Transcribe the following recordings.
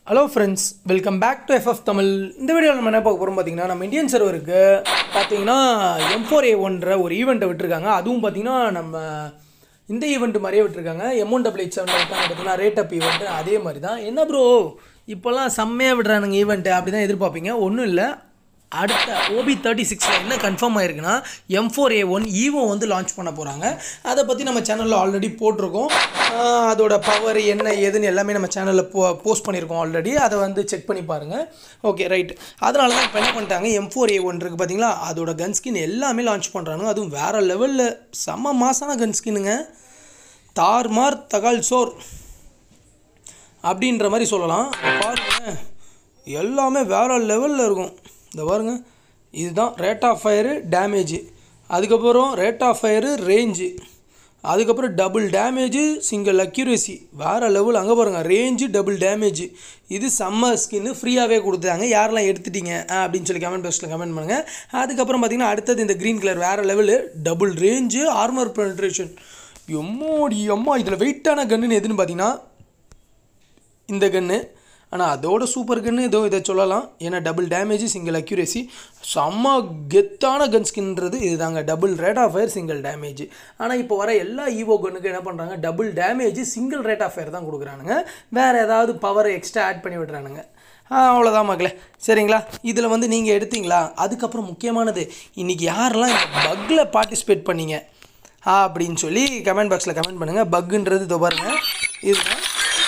Hello friends welcome back to FF Tamil இந்த வீடியோவில் நம்ம என்ன பார்க்க போகிறோம் பார்த்தீங்கன்னா நம்ம இந்தியன் சர்வருக்கு பார்த்தீங்கன்னா எம் ஃபோர் ஏ ஒன்ற ஒரு ஈவெண்ட்டை விட்டுருக்காங்க அதுவும் பார்த்தீங்கன்னா நம்ம இந்த ஈவெண்ட் மாதிரியே விட்டுருக்காங்க M one double eight seven விட்டாங்க பார்த்தீங்கன்னா ரேட் அப் ஈவெண்ட் அதே மாதிரி தான் என்ன ப்ரோ இப்போல்லாம் செம்மையாக விடுறானுங்க ஈவெண்ட்டு அப்படி தான் எதிர்பார்ப்பீங்க ஒன்றும் இல்லை அடுத்த ஓபி தேர்ட்டி சிக்ஸில் என்ன கன்ஃபார்ம் ஆயிருக்குன்னா M four A one evo வந்து லான்ச் பண்ண போகிறாங்க அதை பற்றி நம்ம சேனலில் ஆல்ரெடி போட்டிருக்கோம் ஆஹ் அதோட பவர் என்ன ஏதுன்னு எல்லாமே நம்ம சேனலில் போ போஸ்ட் பண்ணியிருக்கோம் ஆல்ரெடி அதை வந்து செக் பண்ணி பாருங்கள் ஓகே ரைட் அதனால தான் இப்போ என்ன பண்ணிட்டாங்க எம் ஃபோர் ஏ ஒன் இருக்குது பார்த்தீங்களா அதோட கன் ஸ்கின் எல்லாமே லான்ச் பண்ணுறாங்க அதுவும் வேறு லெவலில் செம்ம மாசான கன் ஸ்கின்னுங்க தார்மார் தகால் சோர் அப்படின்ற மாதிரி சொல்லலாம் பாருங்க எல்லாமே வேறு லெவலில் இருக்கும் இந்த பாருங்க இதுதான் ரேட் ஆஃப் ஃபயரு டேமேஜு அதுக்கப்புறம் ரேட் ஆஃப் ஃபயரு ரேஞ்சு அதுக்கப்புறம் டபுள் டேமேஜு சிங்கிள் அக்யூரேசி வேறு லெவல் அங்கே பாருங்கள் ரேஞ்சு டபுள் டேமேஜ் இது சம்மர் ஸ்கின்னு ஃப்ரீயாகவே கொடுத்தாங்க யாரெல்லாம் எடுத்துட்டீங்க ஆ, அப்படின்னு சொல்லி கமெண்ட் பாக்ஸில் கமெண்ட் பண்ணுங்கள் அதுக்கப்புறம் பார்த்தீங்கன்னா அடுத்தது இந்த க்ரீன் கலர் வேறு level double range armour penetration எம்மோடி அம்மா இதில் வெயிட்டான கன்னுன்னு எதுன்னு பார்த்தீங்கன்னா இந்த கன்று ஆனால் அதோட சூப்பர் கன்று ஏதோ இதை சொல்லலாம் ஏன்னா டபுள் டேமேஜ் சிங்கிள் அக்யூரேசி செம்ம கெத்தான கன் ஸ்கின்றது இதுதாங்க double rate of fire single damage ஆனால் இப்போ வர எல்லா ஈவோ கன்னுக்கு என்ன பண்ணுறாங்க double damage single rate of fire தான் கொடுக்குறானுங்க வேறு ஏதாவது பவர் எக்ஸ்ட்ரா ஆட் பண்ணி விடுறானுங்க ஆ, அவ்வளோதான் மக்களே சரிங்களா இதில் வந்து நீங்கள் எடுத்தீங்களா அதுக்கப்புறம் முக்கியமானது இன்றைக்கி யாரெல்லாம் இந்த பக்கில் பார்ட்டிசிபேட் பண்ணீங்க ஆ அப்படின்னு சொல்லி கமெண்ட் பாக்ஸில் கமெண்ட் பண்ணுங்கள் பக்குன்றது இதோ பாருங்க இதுதான்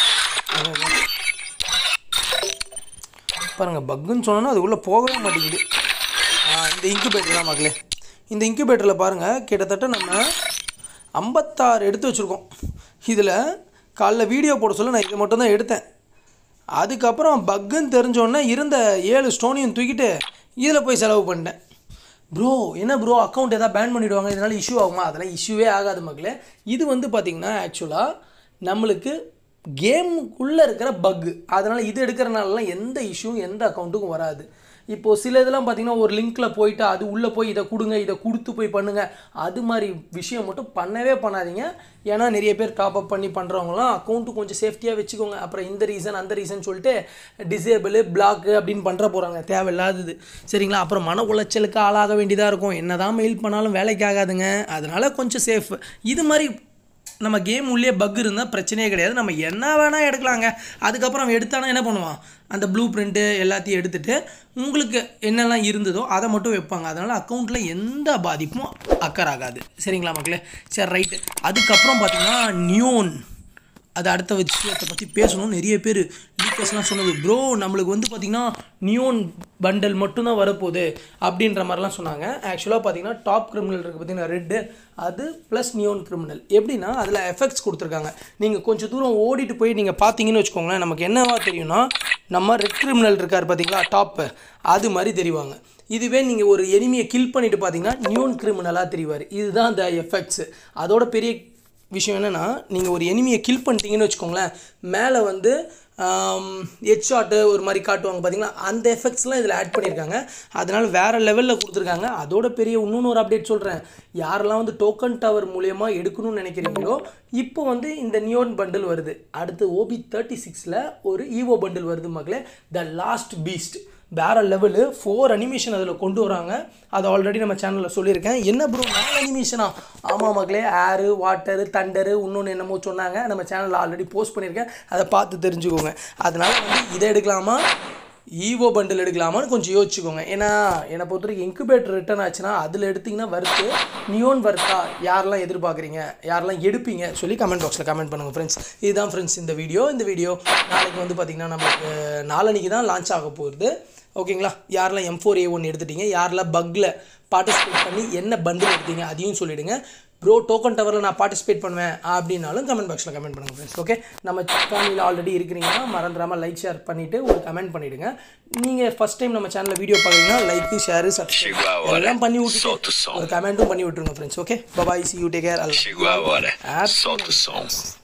பாருங்கள் பக்குன்னு சொன்னோன்னா அது உள்ளே போகவே மாட்டேங்குது ஆ, இந்த இன்குபேட்டர் தான் மக்களே இந்த இன்குபேட்டரில் பாருங்கள் கிட்டத்தட்ட நம்ம ஐம்பத்தாறு எடுத்து வச்சுருக்கோம் இதில் காலைல வீடியோ போட சொல்ல நான் இதை மட்டும் தான் எடுத்தேன் அதுக்கப்புறம் பக்குன்னு தெரிஞ்சோடனே இருந்த ஏழு ஸ்டோனையும் தூக்கிட்டு இதில் போய் செலவு பண்ணிட்டேன் ப்ரோ என்ன ப்ரோ அக்கௌண்ட் எதாவது பேன் பண்ணிவிடுவாங்க இதனால் இஷ்யூ ஆகுமா அதெல்லாம் இஷ்யூவே ஆகாது மக்களே இது வந்து பார்த்திங்கன்னா ஆக்சுவலாக நம்மளுக்கு கேமுக்குள்ளே இருக்கிற பக்கு அதனால் இது எடுக்கிறனாலலாம் எந்த இஷ்யூவும் எந்த அக்கௌண்ட்டுக்கும் வராது இப்போது சில இதெல்லாம் பார்த்தீங்கன்னா ஒரு லிங்க்கில் போயிட்டு அது உள்ளே போய் இதை கொடுங்க இதை கொடுத்து போய் பண்ணுங்கள் அது மாதிரி விஷயம் மட்டும் பண்ணவே பண்ணாதீங்க ஏன்னா நிறைய பேர் டாப் அப் பண்ணி பண்ணுறவங்களாம் அக்கௌண்ட்டு கொஞ்சம் சேஃப்டியாக வச்சுக்கோங்க அப்புறம் இந்த ரீசன் அந்த ரீசன் சொல்லிட்டு டிசேபிள் பிளாக் அப்படின்னு பண்ணுற போகிறாங்க தேவையில்லாதது சரிங்களா அப்புறம் மன உளைச்சலுக்கு ஆளாக வேண்டியதாக இருக்கும் என்னதான் மெயில் பண்ணாலும் வேலைக்கு ஆகாதுங்க அதனால கொஞ்சம் சேஃப் இது மாதிரி நம்ம கேம் உள்ளே பக் இருந்தால் பிரச்சனையே கிடையாது நம்ம என்ன வேணால் எடுக்கலாங்க அதுக்கப்புறம் அவன் எடுத்தானா என்ன பண்ணுவான் அந்த ப்ளூ பிரிண்ட்டு எல்லாத்தையும் எடுத்துட்டு உங்களுக்கு என்னெல்லாம் இருந்ததோ அதை மட்டும் வைப்பாங்க அதனால் அக்கௌண்ட்டில் எந்த பாதிப்பும் அக்கறாகாது சரிங்களா மக்களே சரி ரைட்டு அதுக்கப்புறம் பார்த்தீங்கன்னா நியோன் அது அடுத்த விஷயத்தை பற்றி பேசணும் நிறைய பேர் லீக்கர்ஸ்லாம் சொன்னது ப்ரோ நம்மளுக்கு வந்து பார்த்திங்கன்னா நியோன் பண்டல் மட்டும்தான் வரப்போகுது அப்படின்ற மாதிரிலாம் சொன்னாங்க ஆக்சுவலாக பார்த்தீங்கன்னா டாப் கிரிமினல் இருக்குது பார்த்தீங்கன்னா ரெட்டு அது ப்ளஸ் நியோன் கிரிமினல் எப்படின்னா அதில் எஃபெக்ட்ஸ் கொடுத்துருக்காங்க நீங்கள் கொஞ்சம் தூரம் ஓடிட்டு போய் நீங்கள் பார்த்தீங்கன்னு வச்சுக்கோங்களேன் நமக்கு என்னவா தெரியும்னா நம்ம ரெட் கிரிமினல் இருக்கார் பார்த்தீங்களா டாப்பு அது மாதிரி தெரிவாங்க இதுவே நீங்கள் ஒரு எனிமியை கில் பண்ணிட்டு பார்த்தீங்கன்னா நியோன் கிரிமினலாக தெரிவார் இதுதான் அந்த எஃபெக்ட்ஸு அதோட பெரிய விஷயம் என்னென்னா நீங்கள் ஒரு எனிமியை கில் பண்ணிட்டீங்கன்னு வச்சுக்கோங்களேன் மேலே வந்து ஹெட் ஷாட்டு ஒரு மாதிரி காட்டுவாங்க பார்த்தீங்களா அந்த எஃபெக்ட்ஸ்லாம் இதில் ஆட் பண்ணியிருக்காங்க அதனால் வேறு லெவலில் கொடுத்துருக்காங்க அதோட பெரிய இன்னொன்று ஒரு அப்டேட் சொல்கிறேன் யாரெல்லாம் வந்து டோக்கன் டவர் மூலயமா எடுக்கணும்னு நினைக்கிறீங்களோ இப்போ வந்து இந்த நியோன் பண்டில் வருது அடுத்து ஓபி தேர்ட்டி சிக்ஸில் ஒரு ஈவோ பண்டில் வருது மக்களே த லாஸ்ட் பீஸ்ட் வேற லெவலு ஃபோர் அனிமேஷன் அதில் கொண்டு வராங்க அது ஆல்ரெடி நம்ம சேனலில் சொல்லியிருக்கேன் என்ன ப்ரோ நாலு அனிமேஷனா ஆமாம் மக்களே ஏரு வாட்டரு தண்டரு இன்னொன்று என்னமோ சொன்னாங்க நம்ம சேனலில் ஆல்ரெடி போஸ்ட் பண்ணியிருக்கேன் அதை பார்த்து தெரிஞ்சுக்கோங்க அதனால் வந்து இதை எடுக்கலாமா ஈவோ பண்டில் எடுக்கலாமான்னு கொஞ்சம் யோசிச்சுக்கோங்க ஏன்னா என்னை பொறுத்த வரைக்கும் இன்குபேட்டர் ரிட்டர்ன் ஆச்சுன்னா அதில் எடுத்திங்கன்னா வர்த்து நியோன் வர்த்தா யாரெல்லாம் எதிர்பார்க்குறீங்க யாரெல்லாம் எடுப்பீங்க சொல்லி கமெண்ட் பாக்ஸில் கமெண்ட் பண்ணுங்கள் ஃப்ரெண்ட்ஸ் இதுதான் ஃப்ரெண்ட்ஸ் இந்த வீடியோ இந்த வீடியோ நாளைக்கு வந்து பார்த்திங்கன்னா நமக்கு நாளன்னைக்கு தான் லான்ச் ஆக போகுது ஓகேங்களா யாரெல்லாம் எம் ஃபோர் ஏ ஒன் எடுத்துட்டீங்க யாரெல்லாம் பக்கில் பார்ட்டிசிபேட் பண்ணி என்ன பண்டில் எடுத்தீங்க அதையும் சொல்லிவிடுங்க ப்ரோ டோக்கன் டவரில் நான் பார்ட்டிசிபேட் பண்ணுவேன் அப்படின்னாலும் கமெண்ட் பாக்ஸில் கமெண்ட் பண்ணுங்கள் ஃப்ரெண்ட்ஸ் ஓகே நம்ம சேனலில் ஆல்ரெடி இருக்கிறீங்கன்னா மறந்துடாமல் லைக் ஷேர் பண்ணிவிட்டு ஒரு கமெண்ட் பண்ணிவிடுங்க நீங்கள் ஃபஸ்ட் டைம் நம்ம சேனலில் வீடியோ பார்க்குறீங்கன்னா லைக்கு ஷேரு சப்ஸ்கிரைப் எல்லாம் பண்ணி விட்டுட்டு ஒரு கமெண்ட்டும் பண்ணி விட்டுருங்க friends okay bye bye see you take care Chegou a hora. Absolutely. Solta o som.